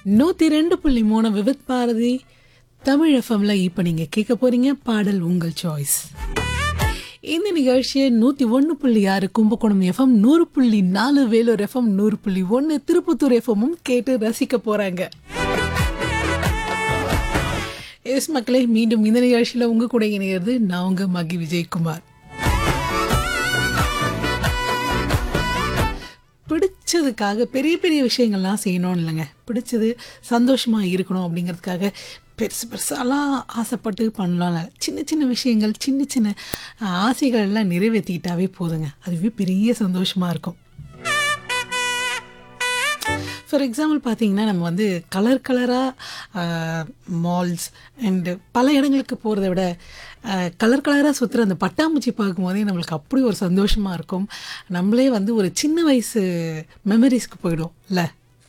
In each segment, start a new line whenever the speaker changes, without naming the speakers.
நூற்றி ரெண்டு புள்ளி மூணு விவித் பாரதி தமிழ் எஃப்எம்ல இப்போ நீங்கள் கேட்க போறீங்க பாடல் உங்கள் சாய்ஸ் இந்த நிகழ்ச்சியை நூற்றி ஒன்று புள்ளி ஆறு கும்பகோணம் எஃப்எம் நூறு புள்ளி நாலு வேலூர் எஃப்எம் நூறு புள்ளி ஒன்று திருப்பத்தூர் எஃப்எம்மும் கேட்டு ரசிக்க போகிறாங்க எஸ் மக்களே மீண்டும் இந்த நிகழ்ச்சியில் உங்கள் கூட இணைகிறது நான் உங்கள் மகி விஜயகுமார் பிடிச்சதுக்காக பெரிய பெரிய விஷயங்கள்லாம் செய்யணும் இல்லைங்க பிடிச்சது சந்தோஷமாக இருக்கணும் அப்படிங்கிறதுக்காக பெருசு பெருசாலாம் ஆசைப்பட்டு பண்ணலாம்ல சின்ன சின்ன விஷயங்கள் சின்ன சின்ன ஆசைகள் எல்லாம் நிறைவேற்றிக்கிட்டாவே போதுங்க அதுவே பெரிய சந்தோஷமாக இருக்கும் ஃபார் எக்ஸாம்பிள் பார்த்தீங்கன்னா நம்ம வந்து கலர் கலராக மால்ஸ் அண்டு பல இடங்களுக்கு போகிறத விட கலர் கலராக சுற்றுற அந்த பட்டாம்பூச்சி பார்க்கும்போதே நம்மளுக்கு அப்படி ஒரு சந்தோஷமாக இருக்கும் நம்மளே வந்து ஒரு சின்ன வயசு மெமரிஸ்க்கு போயிடும் இல்லை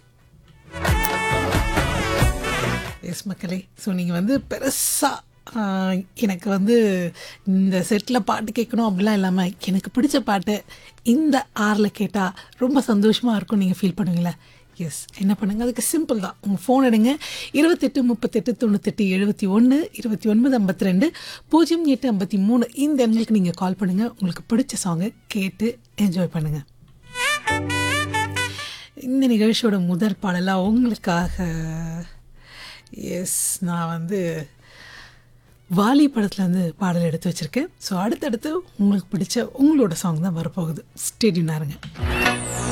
எஸ் மக்களே ஸோ நீங்கள் வந்து பெருசாக எனக்கு வந்து இந்த செட்டில் பாட்டு கேட்கணும் அப்படிலாம் இல்லாமல் எனக்கு பிடிச்ச பாட்டு இந்த ஆரில் கேட்டால் ரொம்ப சந்தோஷமாக இருக்கும் நீங்கள் ஃபீல் பண்ணுவீங்களா எஸ் என்ன பண்ணுங்கள் அதுக்கு சிம்பிள் தான் உங்கள் ஃபோன் எடுங்க இருபத்தெட்டு முப்பத்தெட்டு தொண்ணூத்தெட்டு எழுபத்தி ஒன்று இருபத்தி ஒன்பது ஐம்பத்தி ரெண்டு பூஜ்ஜியம் எட்டு ஐம்பத்தி மூணு இந்த எண்களுக்கு நீங்கள் கால் பண்ணுங்கள் உங்களுக்கு பிடிச்ச சாங்கை கேட்டு என்ஜாய் பண்ணுங்கள் இந்த நிகழ்ச்சியோட முதல் பாடலாக உங்களுக்காக எஸ் நான் வந்து வாலி படத்துலேருந்து பாடல் எடுத்து வச்சுருக்கேன் ஸோ அடுத்தடுத்து உங்களுக்கு பிடிச்ச உங்களோட சாங் தான் வரப்போகுது ஸ்டேடியம் இருங்க